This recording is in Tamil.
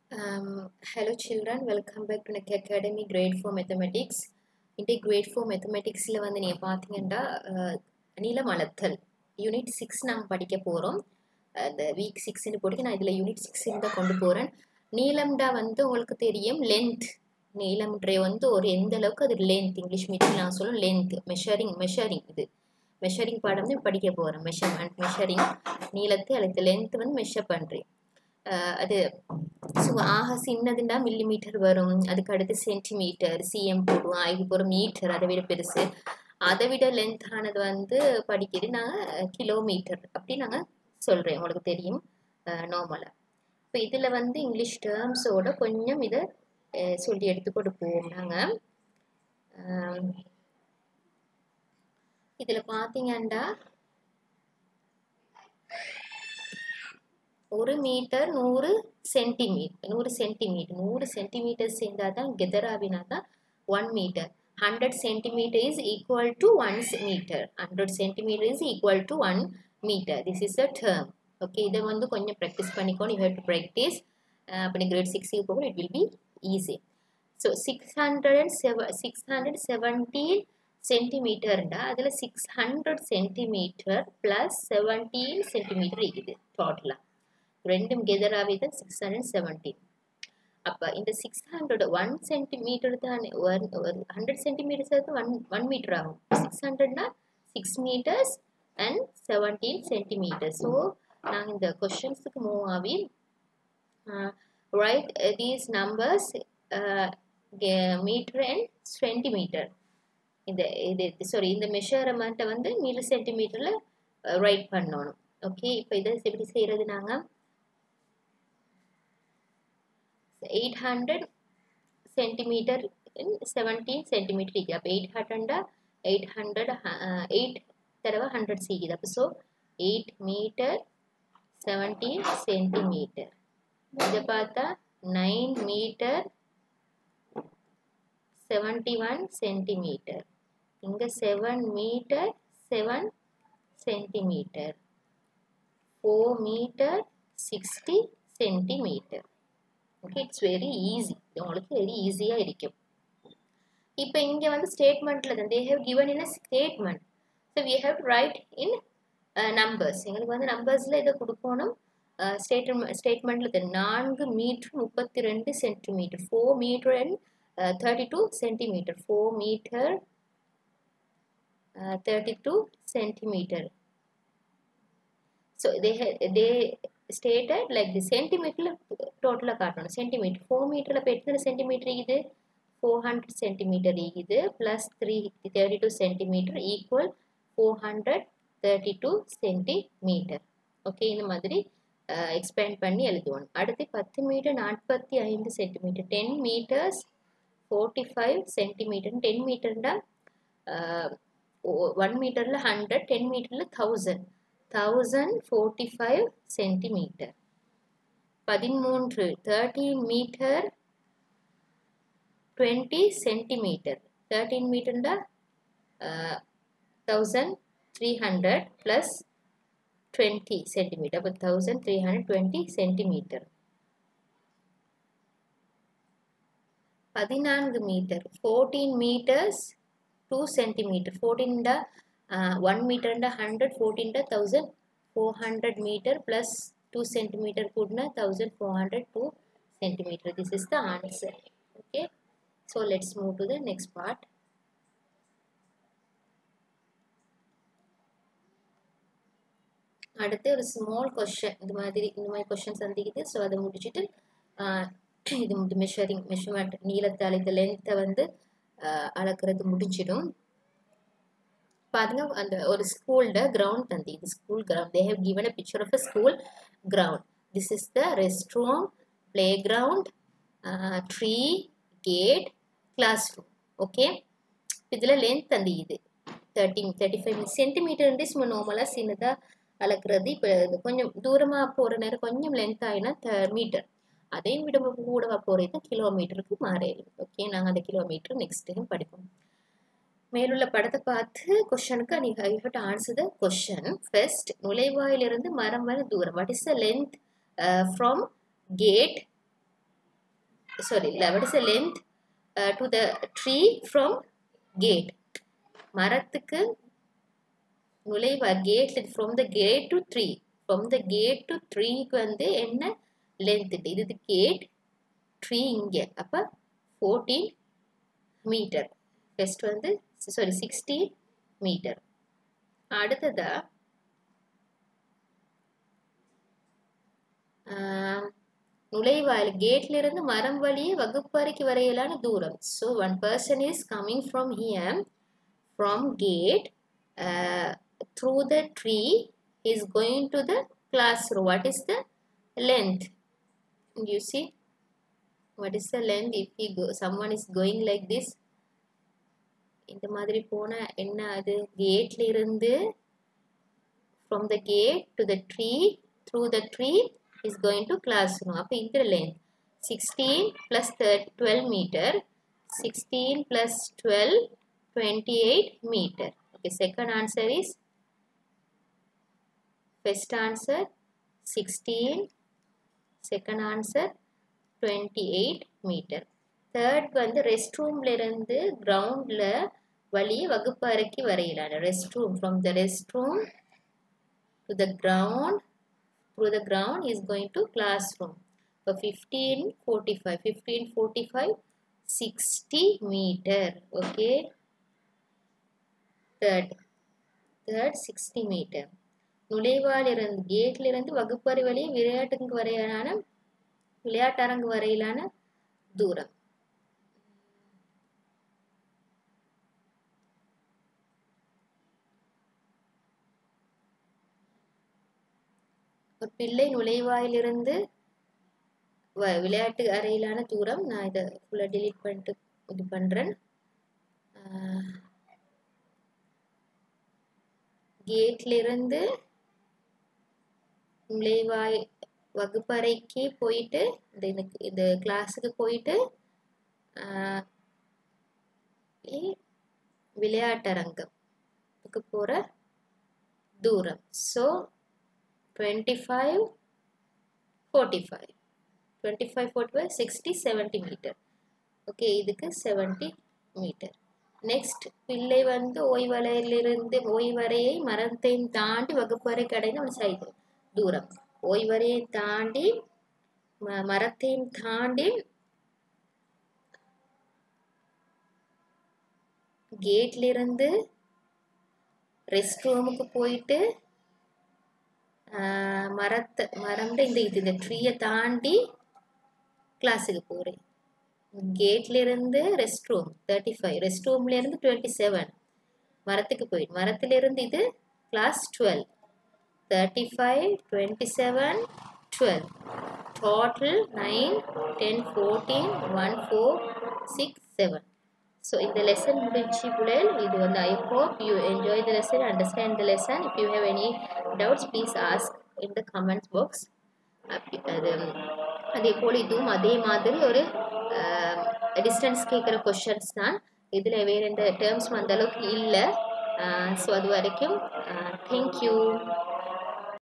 Um, hello children, welcome back to NEC Academy Grade 4 Mathematics. இன்றைக்கு கிரேட் ஃபோர் மெத்தமெட்டிக்ஸில் வந்து நீங்கள் பார்த்தீங்கன்னா நீளம் அளத்தல் யூனிட் சிக்ஸ் நாங்கள் படிக்க போகிறோம் அந்த வீக் சிக்ஸ்னு போட்டு நான் இதில் யூனிட் சிக்ஸ்ன்னு தான் கொண்டு போகிறேன் நீளம்டா வந்து உங்களுக்கு தெரியும் லென்த் நீளம்ன்ற வந்து ஒரு எந்த அளவுக்கு அது லென்த் இங்கிலீஷ் மீட்டிங் நான் சொல்லுவோம் லென்த் மெஷரிங் மெஷரிங் இது மெஷரிங் பாடம் வந்து படிக்க போகிறேன் மெஷர்மெண்ட் மெஷரிங் நீளத்தை அல்லது லென்த் வந்து மெஷர் பண்ணுறேன் அது ஸோ ஆக சின்னதுண்டா மில்லிமீட்டர் வரும் அதுக்கு அடுத்து சென்டிமீட்டர் சிஎம் போடுவோம் அதுக்கு போகிற மீட்டர் அதை விட பெருசு அதை விட லென்த் ஆனது வந்து படிக்கிறது நாங்கள் கிலோமீட்டர் அப்படி நாங்கள் சொல்கிறேன் உங்களுக்கு தெரியும் நார்மலாக இப்போ இதில் வந்து இங்கிலீஷ் டேர்ம்ஸோட கொஞ்சம் இதை சொல்லி எடுத்து கொடுப்போம் நாங்கள் இதில் பார்த்தீங்கன்னா ஒரு மீட்டர் நூறு சென்டிமீட்டர் நூறு சென்டிமீட்டர் நூறு சென்டிமீட்டர் சேர்ந்தால் தான் கெதராவினா தான் one metre hundred centimetre is equal to one metre hundred centimetre is equal to one metre this is a term okay இதை வந்து கொஞ்சம் ப்ராக்டிஸ் பண்ணிக்கோங்க யூ ஹேவ் டு ப்ராக்டிஸ் அப்படி கிரேட் சிக்ஸுக்கு போகும் it will be easy so six hundred and seven six hundred seventeen சென்டிமீட்டர்ண்டா அதில் six hundred centimetre plus seventeen centimetre இருக்குது டோட்டலாக ரெண்டும் கெதராகவே தான் சிக்ஸ் ஹண்ட்ரட் செவன்டீன் அப்போ இந்த சிக்ஸ் ஹண்ட்ரட் ஒன் சென்டிமீட்டர் தான் ஒன் ஒரு ஹண்ட்ரட் சென்டிமீட்டர்ஸ் அது ஒன் ஒன் மீட்டர் ஆகும் சிக்ஸ் ஹண்ட்ரட்னா six metres and seventeen centimetre so நாங்கள் இந்த கொஷின்ஸுக்கு மூவ் ஆகி write these numbers metre and centimetre இந்த இது சாரி இந்த மெஷர்மெண்ட்டை வந்து மீட்டர் சென்டிமீட்டரில் ரைட் பண்ணணும் ஓகே இப்போ இதை எப்படி செய்கிறது நாங்கள் eight hundred centimetre seventeen centimetre இருக்குது அப்போ எயிட் ஹண்ட்ரண்டா எயிட் ஹண்ட்ரட் எயிட் தடவை ஹண்ட்ரட் சிக்குது அப்போ so eight metre seventeen centimetre இதை பார்த்தா nine metre seventy one centimetre இங்கே seven metre seven centimetre four metre sixty centimetre okay it's very easy இது உங்களுக்கு வெரி ஈஸியாக இருக்கும் இப்போ இங்கே வந்து ஸ்டேட்மெண்ட்டில் தான் they have given in a statement so we have write in numbers எங்களுக்கு வந்து நம்பர்ஸில் இதை கொடுக்கணும் ஸ்டேட்மெண்ட் ஸ்டேட்மெண்ட்டில் நான்கு மீட்ரு முப்பத்தி ரெண்டு centimetre four metre and thirty two centimetre four metre thirty two centimetre so they they stated like the சென்டிமீட்டரில் டோட்டலாக காட்டணும் சென்டிமீட்டர் ஃபோர் மீட்டரில் இப்போ எத்தனை சென்டிமீட்டர் இது ஃபோர் ஹண்ட்ரட் சென்டிமீட்டர் இது plus three thirty two centimetre equal four hundred thirty two centimetre okay இந்த மாதிரி எக்ஸ்பேண்ட் பண்ணி எழுதுவோம் அடுத்து பத்து மீட்டர் நாற்பத்தி ஐந்து centimetre ten metres forty five centimetre ten மீட்டர்னா ஒன் மீட்டரில் ஹண்ட்ரட் டென் மீட்டரில் thousand thousand forty five centimetre பதிமூன்று thirteen metre twenty centimetre thirteen மீட்டர்ண்டா thousand three hundred plus twenty centimetre அப்போ thousand three hundred twenty centimetre பதினான்கு metre fourteen metres two centimetre ஃபோர்டீன்டா ஒன் மீட்டர்ண்டா ஹண்ட்ரட் ஃபோர்டீன்டா thousand four hundred metre plus two centimetre கூடனா thousand four hundred two centimetre this is the answer okay so let's move to the next part அடுத்து ஒரு ஸ்மால் கொஷன் இந்த மாதிரி இந்த மாதிரி கொஷின் சந்திக்குது ஸோ அதை முடிச்சுட்டு இது வந்து மெஷரிங் மெஷர்மெண்ட் நீளத்தை அழைத்த லென்த்தை வந்து அளக்கிறது முடிஞ்சிடும் பாருங்க அந்த ஒரு ஸ்கூலோட கிரவுண்ட் தந்தி இது school ground they have given a picture of a school ground this is the restroom playground tree gate classroom okay இதில் லென்த் தந்தி இது தேர்ட்டி தேர்ட்டி ஃபைவ் சென்டிமீட்டர் சும்மா நார்மலாக சின்னதாக அளக்குறது இப்போ கொஞ்சம் தூரமாக போகிற நேரம் கொஞ்சம் லென்த் ஆகினா மீட்டர் அதையும் விட கூடவா போகிறது கிலோமீட்டருக்கு மாறிடும் ஓகே நாங்கள் அந்த கிலோமீட்டர் நெக்ஸ்ட் டைம் படிப்போம் மேலுள்ள படத்தை பார்த்து கொஷனுக்கு நீங்கள் I have to answer the question first நுழைவாயிலிருந்து மரம் வரை தூரம் what is the length from gate sorry what is the length uh, to the tree from gate மரத்துக்கு நுழைவா கேட்ல from the gate to tree from the gate to ட்ரீக்கு வந்து என்ன லென்த் இது கேட் ட்ரீ இங்கே அப்போ ஃபோர்டீன் மீட்டர் ஃபஸ்ட் வந்து சாரி சிக்ஸ்டீன் மீட்டர் அடுத்ததா நுழைவாயில் கேட்ல இருந்து மரம் வழியே வகுப்பறைக்கு வரையிலான தூரம் so one person is coming from here from gate through the tree is going to the classroom what is the length you see what is the length if he go someone is going like this இந்த மாதிரி போன என்ன அது கேட்ல இருந்து from the gate to the tree through the tree is going to classroom அப்போ இந்த length 16 plus 30, 12 meter 16 plus 12 28 meter okay second answer is first answer 16 second answer 28 meter third வந்து ரெஸ்ட் ரூம்ல இருந்து கிரவுண்ட்ல வழியே வகுப்பு அறைக்கு வரையிலான restroom from the restroom to the ground through the ground is going to classroom. So 15, 45, 15, 45, 60 meter. Okay. Third, third 60 meter. நுழைவாலிருந்து கேட்ல இருந்து வகுப்பறை வழியே விளையாட்டுக்கு வரையிலான விளையாட்டரங்கு வரையிலான தூரம் ஒரு பிள்ளை நுழைவாயிலிருந்து விளையாட்டு அறையிலான தூரம் நான் இதை ஃபுல்லாக டிலீட் பண்ணிட்டு இது பண்ணுறேன் கேட்லேருந்து நுழைவாய் வகுப்பறைக்கு போயிட்டு இந்த எனக்கு இந்த கிளாஸுக்கு போயிட்டு விளையாட்டரங்கத்துக்கு போகிற தூரம் ஸோ 25 45 25 45 60 70 மீட்டர் ஓகே இதுக்கு 70 மீட்டர் நெக்ஸ்ட் பிள்ளை வந்து ஓய்வறையிலிருந்து ஓய்வறையை மரத்தையும் தாண்டி வகுப்பறை கடைந்து ஒரு சைடு தூரம் ஓய்வறையை தாண்டி மரத்தையும் தாண்டி கேட்ல இருந்து ரெஸ்ட் ரூமுக்கு போயிட்டு மரத்தை மரம்ட இந்த இது இந்த ட்ரீயை தாண்டி கிளாஸுக்கு போகிறேன் கேட்லேருந்து restroom thirty five rest ரூம்லேருந்து டுவெண்ட்டி செவன் மரத்துக்கு போயிட்டு மரத்துலேருந்து இது class twelve thirty five twenty seven twelve total nine ten fourteen one four six seven so இந்த லெசன் முடிஞ்சு பிள்ளைகள் இது வந்து I hope you enjoy the lesson understand the lesson if you have any doubts please ask in the comments box அப்படி அது அதே போல் இதுவும் அதே மாதிரி ஒரு டிஸ்டன்ஸ் கேட்குற கொஷின்ஸ் தான் இதில் வேறு எந்த டேர்ம்ஸ் அந்த அளவுக்கு இல்லை ஸோ அது வரைக்கும் தேங்க்யூ